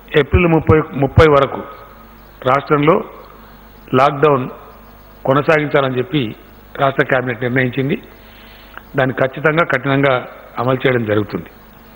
April ముప్పై ముప్పై వరకు రాష్ట్రంలో లాక్డౌన్ కొనసాగించాలని చెప్పి రాష్ట్ర కేబినెట్ నిర్ణయించింది దాన్ని ఖచ్చితంగా కఠినంగా అమలు చేయడం జరుగుతుంది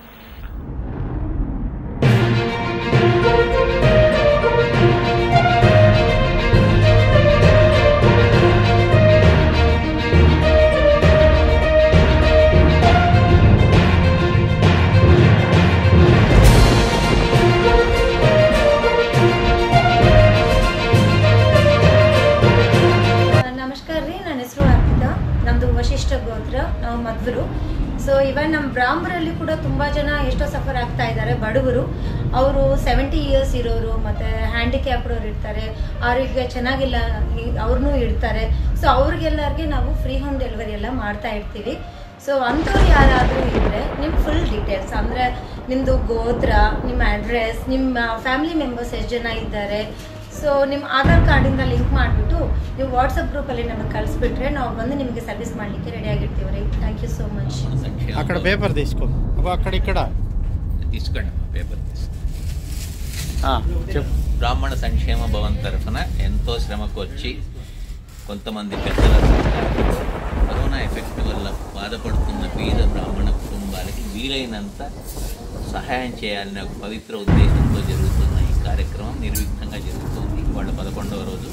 ನಮಸ್ಕಾರ ರೀ ನನ್ನ ಹೆಸರು ಅರ್ಪಿತಾ ನಮ್ಮದು ವಶಿಷ್ಠ ಗೋತ್ರ ನಾವು ಮಧ್ವರು ಸೊ ಇವನ್ ನಮ್ಮ ಬ್ರಾಹ್ಮರಲ್ಲಿ ಕೂಡ ತುಂಬ ಜನ ಎಷ್ಟೋ ಸಫರ್ ಆಗ್ತಾ ಇದ್ದಾರೆ ಬಡವರು ಅವರು ಸೆವೆಂಟಿ ಇಯರ್ಸ್ ಇರೋರು ಮತ್ತು ಹ್ಯಾಂಡಿಕ್ಯಾಪ್ಡವ್ರು ಇರ್ತಾರೆ ಆರೋಗ್ಯ ಚೆನ್ನಾಗಿಲ್ಲ ಅವ್ರನ್ನೂ ಇಡ್ತಾರೆ ಸೊ ಅವ್ರಿಗೆಲ್ಲರಿಗೆ ನಾವು ಫ್ರೀ ಹೋಮ್ ಡೆಲಿವರಿ ಎಲ್ಲ ಮಾಡ್ತಾ ಇರ್ತೀವಿ ಸೊ ಅಂಥವ್ರು ಯಾರಾದರೂ ಇದ್ದರೆ ನಿಮ್ಮ ಫುಲ್ ಡೀಟೇಲ್ಸ್ ಅಂದರೆ ನಿಮ್ಮದು ಗೋತ್ರ ನಿಮ್ಮ ಅಡ್ರೆಸ್ ನಿಮ್ಮ ಫ್ಯಾಮಿಲಿ ಮೆಂಬರ್ಸ್ ಎಷ್ಟು ಜನ ಇದ್ದಾರೆ ಸೊ ನಿಮ್ಮ ಆಧಾರ್ ಕಾರ್ಡಿಂದ ಲಿಂಕ್ ಮಾಡಿಬಿಟ್ಟು ನೀವು ವಾಟ್ಸಪ್ ಗ್ರೂಪಲ್ಲಿ ನಮಗೆ ಕಳಿಸ್ಬಿಟ್ರೆ ನಾವು ಬಂದು ನಿಮಗೆ ಸರ್ವಿಸ್ ಮಾಡಲಿಕ್ಕೆ ರೆಡಿ ಆಗಿರ್ತೀವಿ ರೀ ಥ್ಯಾಂಕ್ యూ సో మచ్ సంక్షేమ అక్కడ పేపర్ తీసుకో అగో అక్కడ ఇక్కడ తీసుకోండి అమ్మా, పేపర్ తీసుకోండి ఆ, చెప్పు బ్రాహ్మణ సంక్షేమ భవన్ తరఫున ఎంతో శ్రమకు వచ్చి కొంతమంది పెద్దల సహకారంతో కరోనా ఎఫెక్ట్ వల్ల బాధపడుతున్న పేద బ్రాహ్మణ కుటుంబాలకి వీలైనంత సహాయం చేయాలనే ఒక పవిత్ర ఉద్దేశంతో జరుగుతున్న ఈ కార్యక్రమం నిర్విఘ్నంగా జరుగుతుంది వాళ్ళ పదకొండవ రోజు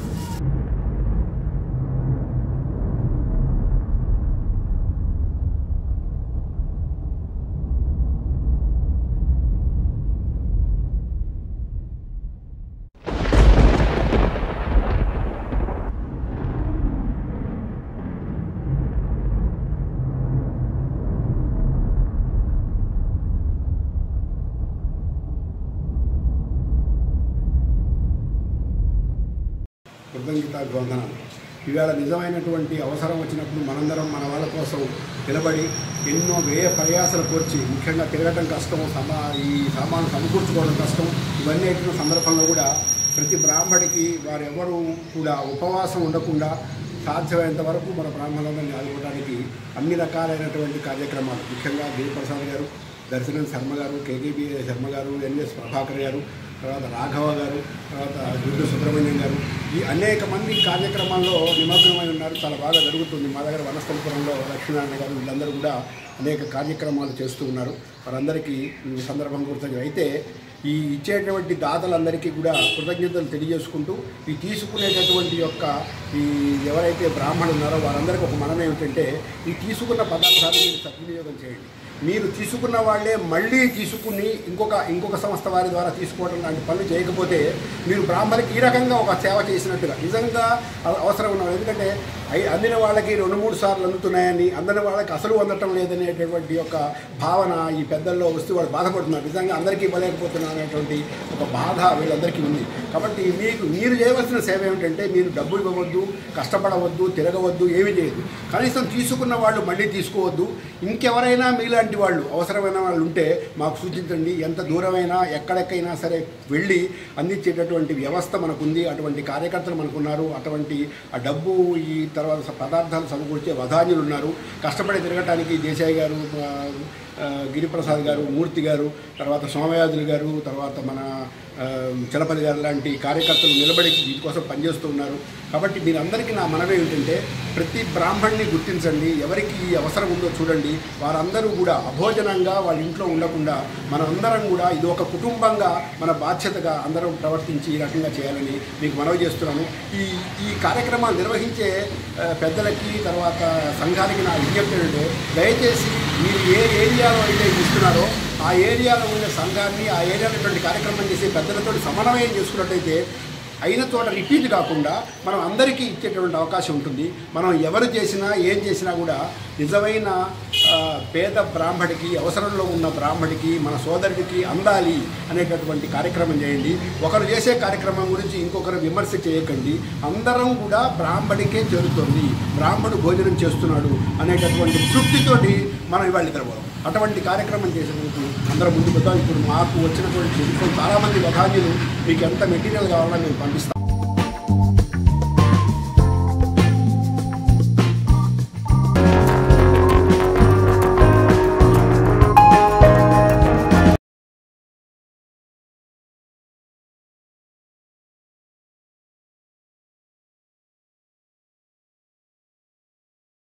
కృతజ్ఞత వందనాలు ఇవాళ నిజమైనటువంటి అవసరం వచ్చినప్పుడు మనందరం మన వాళ్ళ కోసం నిలబడి ఎన్నో వ్యయ ప్రయాసలు కోర్చి ముఖ్యంగా తిరగటం కష్టం సమా ఈ సామాను సమకూర్చుకోవడం కష్టం ఇవన్నీ అయిన సందర్భంలో కూడా ప్రతి బ్రాహ్మడికి వారెవరూ కూడా ఉపవాసం ఉండకుండా సాధ్యమైనంత వరకు మన బ్రాహ్మణులందరినీ ఆదుకోవడానికి అన్ని రకాలైనటువంటి కార్యక్రమాలు ముఖ్యంగా గిరిప్రసాద్ గారు దర్శనం శర్మ గారు కేకేబీ శర్మ గారు ఎన్ఎస్ ప్రభాకర్ గారు తర్వాత రాఘవ గారు తర్వాత దుడ్డు సుబ్రహ్మణ్యం గారు ఈ అనేక మంది కార్యక్రమాల్లో నిమగ్నమై ఉన్నారు చాలా బాగా జరుగుతుంది మా దగ్గర వనస్థలపురంలో లక్ష్మీనారాయణ గారు వీళ్ళందరూ కూడా అనేక కార్యక్రమాలు చేస్తూ ఉన్నారు వారందరికీ ఈ సందర్భం కృతజ్ఞత అయితే ఈ ఇచ్చేటువంటి దాతలందరికీ కూడా కృతజ్ఞతలు తెలియజేసుకుంటూ ఈ తీసుకునేటటువంటి యొక్క ఈ ఎవరైతే బ్రాహ్మణులు ఉన్నారో వారందరికీ ఒక మనం ఏమిటంటే ఈ తీసుకున్న పదార్థాలు మీరు సద్వినియోగం చేయండి మీరు తీసుకున్న వాళ్ళే మళ్ళీ తీసుకుని ఇంకొక ఇంకొక సంస్థ వారి ద్వారా తీసుకోవడం లాంటి పనులు చేయకపోతే మీరు బ్రాహ్మణికి ఈ రకంగా ఒక సేవ చేసినట్టుగా నిజంగా అవ- అవసరం ఉన్నది ఎందుకంటే అయి- అందిన వాళ్ళకి రెండు మూడు సార్లు అందుతున్నాయని అందని వాళ్ళకి అసలు అందటం లేదనేటటువంటి యొక్క భావన ఈ పెద్దల్లో వస్తూ వాళ్ళు బాధపడుతున్నారు నిజంగా అందరికీ ఇవ్వలేకపోతున్నారు అనేటువంటి ఒక బాధ వీళ్ళందరికీ ఉంది కాబట్టి మీకు మీరు చేయవలసిన సేవ ఏమిటంటే మీరు డబ్బులు ఇవ్వవద్దు కష్టపడవద్దు తిరగవద్దు ఏమీ చేయదు కనీసం తీసుకున్న వాళ్ళు మళ్ళీ తీసుకోవద్దు ఇంకెవరైనా మీలాంటి వాళ్ళు అవసరమైన వాళ్ళు ఉంటే మాకు సూచించండి ఎంత దూరమైనా ఎక్కడెక్కైనా సరే వెళ్ళి అందించేటటువంటి వ్యవస్థ మనకుంది అటువంటి కార్యకర్తలు మనకున్నారు అటువంటి ఆ డబ్బు ఈ తర్వాత స- పదార్థాలు సమకూర్చే వధాన్యులు ఉన్నారు కష్టపడి తిరగటానికి దేశాయి గారు ఆ, ఆ, గిరిప్రసాద్ గారు మూర్తి గారు తర్వాత సోమయాజులు గారు తర్వాత మన ఆ, చలపతి గారు లాంటి కార్యకర్తలు నిలబడి దీనికోసం పనిచేస్తూ ఉన్నారు కాబట్టి మీరందరికీ నా మనవి ఏమిటంటే ప్రతి బ్రాహ్మణ్ణి గుర్తించండి ఎవరికి ఈ అవసరం ఉందో చూడండి వారందరూ కూడా అభోజనంగా వాళ్ళ ఇంట్లో ఉండకుండా మనందరం కూడా ఇది ఒక కుటుంబంగా మన బాధ్యతగా అందరం ప్రవర్తించి ఈ రకంగా చేయాలని మీకు మనవి చేస్తున్నాను ఈ ఈ కార్యక్రమాలు నిర్వహించే ఆ, పెద్దలకి తర్వాత సంఘానికి నా విజ్ఞప్తి ఏంటంటే దయచేసి మీరు ఏ ఏరియాలో అయితే ఇస్తున్నారో ఆ ఏరియాలో ఉన్న సంఘాన్ని ఆ ఏరియాలో ఇటువంటి కార్యక్రమం చేసి పెద్దలతో సమన్వయం చేసుకున్నట్టయితే అయిన చోట రిపీట్ కాకుండా మనం అందరికీ ఇచ్చేటువంటి అవకాశం ఉంటుంది మనం ఎవరు చేసినా ఏం చేసినా కూడా నిజమైన ఆ, పేద బ్రాహ్మడికి అవసరంలో ఉన్న బ్రాహ్మడికి మన సోదరుడికి అందాలి అనేటటువంటి కార్యక్రమం చేయండి ఒకరు చేసే కార్యక్రమం గురించి ఇంకొకరు విమర్శ చేయకండి అందరం కూడా బ్రాహ్మడికే చేరుతుంది బ్రాహ్మడు భోజనం చేస్తున్నాడు అనేటటువంటి తృప్తితోటి మనం ఇవాళ నిద్రపోదాం అటువంటి కార్యక్రమం చేసేందుకు అందరం ముందుకు వద్దాం ఇప్పుడు మాకు వచ్చినటువంటి టెలిఫోన్ చాలామంది వధాన్యులు మీకు ఎంత మెటీరియల్ కావాలో మేము పంపిస్తాం